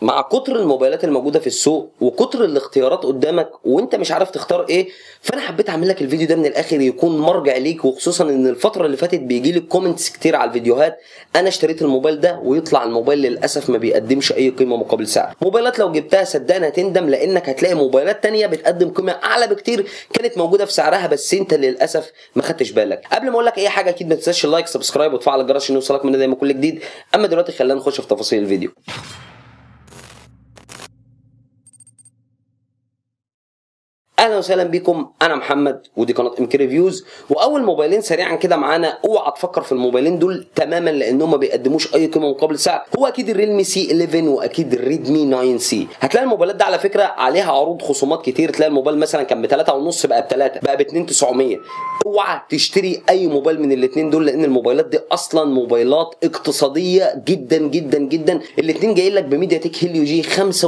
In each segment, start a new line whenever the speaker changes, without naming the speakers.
مع كتر الموبايلات الموجوده في السوق وكتر الاختيارات قدامك وانت مش عارف تختار ايه فانا حبيت اعمل لك الفيديو ده من الاخر يكون مرجع ليك وخصوصا ان الفتره اللي فاتت بيجي لي كومنتس كتير على الفيديوهات انا اشتريت الموبايل ده ويطلع الموبايل للاسف ما بيقدمش اي قيمه مقابل سعر موبايلات لو جبتها صدقني هتندم لانك هتلاقي موبايلات تانية بتقدم قيمه اعلى بكتير كانت موجوده في سعرها بس انت للاسف ما خدتش بالك قبل ما اقول لك اي حاجه اكيد ما تنساش اللايك سبسكرايب وتفعل الجرس عشان يوصلك مننا دايما كل جديد اما دلوقتي خلينا نخش في تفاصيل الفيديو اهلا وسهلا بكم انا محمد ودي قناه ام كي ريفيوز واول موبايلين سريعا كده معانا اوعى تفكر في الموبايلين دول تماما لانهم ما بيقدموش اي قيمه مقابل سعر هو اكيد الريلمي سي 11 واكيد الريدمي 9 سي هتلاقي الموبايلات ده على فكره عليها عروض خصومات كتير تلاقي الموبايل مثلا كان ب 3 ونص بقى ب 3 بقى ب 2900 اوعى تشتري اي موبايل من الاثنين دول لان الموبايلات دي اصلا موبايلات اقتصاديه جدا جدا جدا الاثنين جايين لك بميديا تك هيليو جي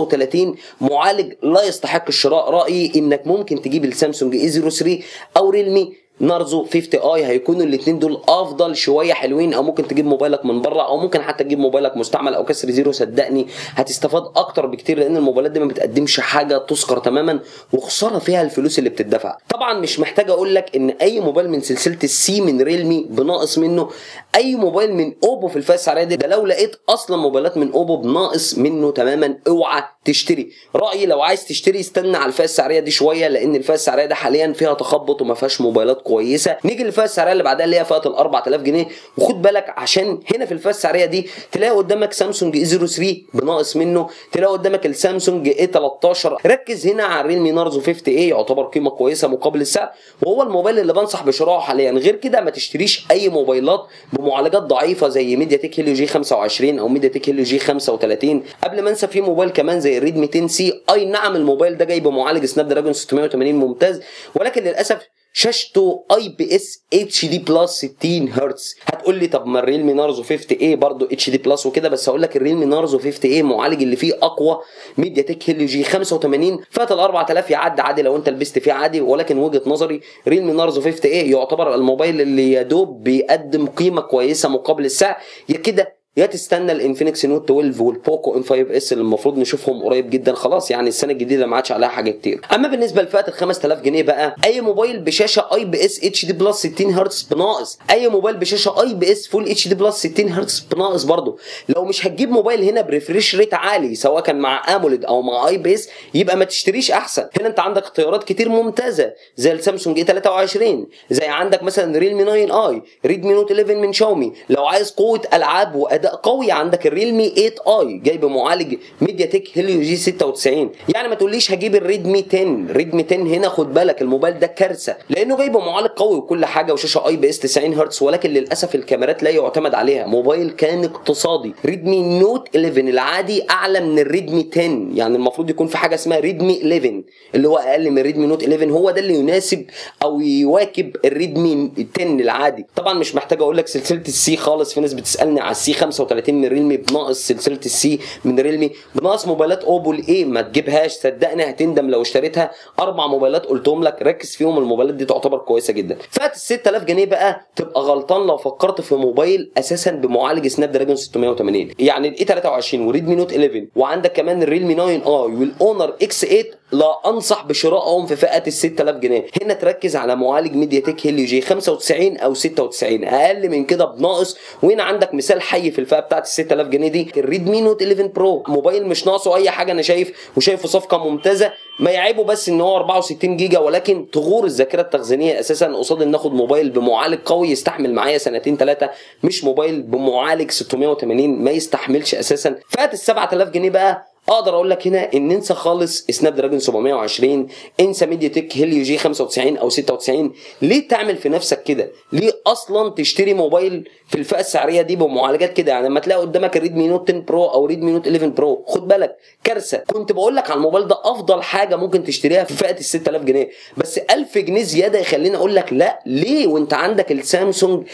35 معالج لا يستحق الشراء رايي انك ممكن تجيب السامسونج اي 03 او ريلمي نارزو 50 اي هيكونوا الاثنين دول افضل شويه حلوين او ممكن تجيب موبايلك من بره او ممكن حتى تجيب موبايلك مستعمل او كسر زيرو صدقني هتستفاد اكتر بكتير لان الموبايلات دي ما بتقدمش حاجه تذكر تماما وخساره فيها الفلوس اللي بتدفع طبعا مش محتاج اقول لك ان اي موبايل من سلسله السي من ريلمي بناقص منه اي موبايل من اوبو في الفئه السعريه دي ده لو لقيت اصلا موبايلات من اوبو بناقص منه تماما اوعى تشتري رايي لو عايز تشتري استنى على الفئه السعريه دي شويه لان الفئه السعريه ده حاليا فيها تخبط وما فيهاش موبايلات كويسه نيجي للفئه السعريه اللي بعدها اللي هي فئه ال 4000 جنيه وخد بالك عشان هنا في الفئه السعريه دي تلاقي قدامك سامسونج اي 03 بناقص منه تلاقي قدامك السامسونج اي 13 ركز هنا على الريلمي نارزو 50 اي يعتبر قيمه كويسه مقابل السعر وهو الموبايل اللي بنصح بشرائه حاليا غير كده ما تشتريش اي موبايلات بمعالجات ضعيفه زي ميديا تك هيليو جي 25 او ميديا تك هيليو جي 35 قبل ما انسى في موبايل كمان زي الريدمي 10 سي اي نعم الموبايل ده جاي بمعالج سناب دراجون 680 ممتاز ولكن للاسف شاشته اي بي اس اتش دي بلس 60 هرتز هتقول لي طب ما الريلمي نارزو 50 اي برضه اتش دي بلس وكده بس هقول لك الريلمي نارزو 50 اي المعالج اللي فيه اقوى ميديا تك هيليو جي 85 فات ال 4000 يعدي عادي لو انت لبست فيه عادي ولكن وجهه نظري ريلمي نارزو 50 اي يعتبر الموبايل اللي يا دوب بيقدم قيمه كويسه مقابل السعر يا كده يا تستنى الانفينكس نوت 12 والبوكو ام 5 اس اللي المفروض نشوفهم قريب جدا خلاص يعني السنه الجديده ما عادش عليها حاجه كتير اما بالنسبه لفئه ال 5000 جنيه بقى اي موبايل بشاشه اي بي اس اتش دي بلس 60 هرتز بناقص اي موبايل بشاشه اي بي اس فول اتش دي بلس 60 هرتز بناقص برضه لو مش هتجيب موبايل هنا بريفريش ريت عالي سواء كان مع اموليد او مع اي بي اس يبقى ما تشتريش احسن هنا انت عندك اختيارات كتير ممتازه زي السامسونج اي 23 زي عندك مثلا ريلمي 9 اي ريدمي نوت 11 من شاومي لو عايز قوه العاب واداء قوي عندك الريلمي 8 اي جايب معالج ميديا تك هيليو جي 96 يعني ما تقوليش هجيب الريدمي 10 ريدمي 10 هنا خد بالك الموبايل ده كارثه لانه جايب معالج قوي وكل حاجه وشاشه اي بي اس 90 هرتز ولكن للاسف الكاميرات لا يعتمد عليها موبايل كان اقتصادي ريدمي نوت 11 العادي اعلى من الريدمي 10 يعني المفروض يكون في حاجه اسمها ريدمي 11 اللي هو اقل من ريدمي نوت 11 هو ده اللي يناسب او يواكب الريدمي 10 العادي طبعا مش محتاج اقول لك سلسله السي خالص في ناس بتسالني على السي 35 من ريلمي بناقص سلسله السي من ريلمي بناقص موبايلات اوبو الايه ما تجيبهاش صدقني هتندم لو اشتريتها اربع موبايلات قلتهم لك ركز فيهم الموبايلات دي تعتبر كويسه جدا فئه ال 6000 جنيه بقى تبقى غلطان لو فكرت في موبايل اساسا بمعالج سناب دراجون 680 يعني الاي 23 وريدمي نوت 11 وعندك كمان الريلمي 9 اي والاونر اكس 8 لا انصح بشرائهم في فئه ال 6000 جنيه هنا تركز على معالج ميديا تك هيليو جي 95 او 96 اقل من كده بناقص وهنا عندك مثال حي في الفئه بتاعت ال 6000 جنيه دي الريدمي نوت 11 برو موبايل مش ناقصه اي حاجه انا شايف وشايفه صفقه ممتازه ما يعيبه بس ان هو 64 جيجا ولكن تغور الذاكره التخزينيه اساسا قصاد ان ناخد موبايل بمعالج قوي يستحمل معايا سنتين ثلاثه مش موبايل بمعالج 680 ما يستحملش اساسا فئه ال 7000 جنيه بقى اقدر اقول لك هنا ان انسى خالص سناب دراجون 720 انسى ميديا تك هيليو جي 95 او 96 ليه تعمل في نفسك كده ليه اصلا تشتري موبايل في الفئه السعريه دي بمعالجات كده يعني لما تلاقي قدامك الريدمي نوت 10 برو او ريدمي نوت 11 برو خد بالك كارثه كنت بقول لك على الموبايل ده افضل حاجه ممكن تشتريها في فئه ال 6000 جنيه بس 1000 جنيه زياده يخليني اقول لك لا ليه وانت عندك السامسونج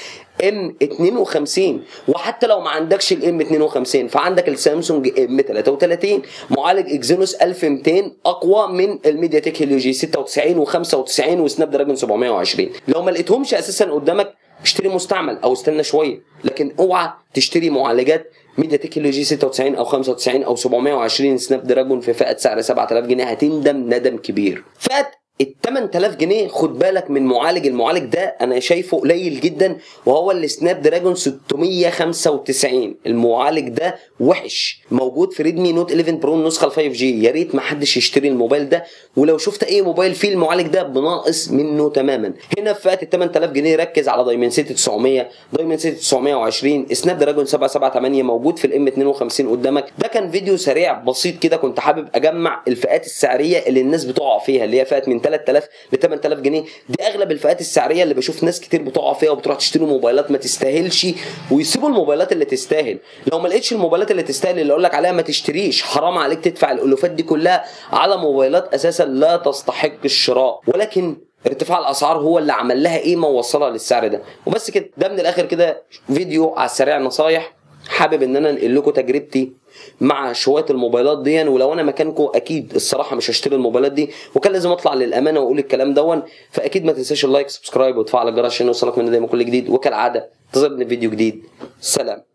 ام 52 وحتى لو ما عندكش الام 52 فعندك السامسونج ام 33 معالج اكزينوس 1200 اقوى من الميديا تك هيليو جي 96 و95 وسناب دراجون 720 لو ما لقيتهمش اساسا قدامك اشتري مستعمل او استنى شويه لكن اوعى تشتري معالجات ميديا تك هيليو جي 96 او 95 او 720 سناب دراجون في فئه سعر 7000 جنيه هتندم ندم كبير فئه ال 8000 جنيه خد بالك من معالج المعالج ده انا شايفه قليل جدا وهو السناب دراجون 695 المعالج ده وحش موجود في ريدمي نوت 11 برو النسخه ال 5 جي يا ريت ما حدش يشتري الموبايل ده ولو شفت اي موبايل فيه المعالج ده بناقص منه تماما هنا في فئه ال 8000 جنيه ركز على دايمنسيتي 900 دايمنسيتي 920 سناب دراجون 778 موجود في الام 52 قدامك ده كان فيديو سريع بسيط كده كنت حابب اجمع الفئات السعريه اللي الناس بتقع فيها اللي هي فئه من 3000 ل 8000 جنيه دي اغلب الفئات السعريه اللي بشوف ناس كتير بتقع فيها وبتروح تشتري موبايلات ما تستاهلش ويسيبوا الموبايلات اللي تستاهل لو ما لقيتش الموبايلات اللي تستاهل اللي اقول لك عليها ما تشتريش حرام عليك تدفع الالوفات دي كلها على موبايلات اساسا لا تستحق الشراء ولكن ارتفاع الاسعار هو اللي عمل لها قيمه ووصلها للسعر ده وبس كده ده من الاخر كده فيديو على السريع نصايح حابب ان انا انقل لكم تجربتي مع شويه الموبايلات دي ولو انا مكانكم اكيد الصراحه مش هشتري الموبايلات دي وكان لازم اطلع للامانه واقول الكلام دون فاكيد ما تنساش اللايك سبسكرايب وتفعل الجرس عشان يوصلك من دايما كل جديد وكالعاده انتظرني في فيديو جديد سلام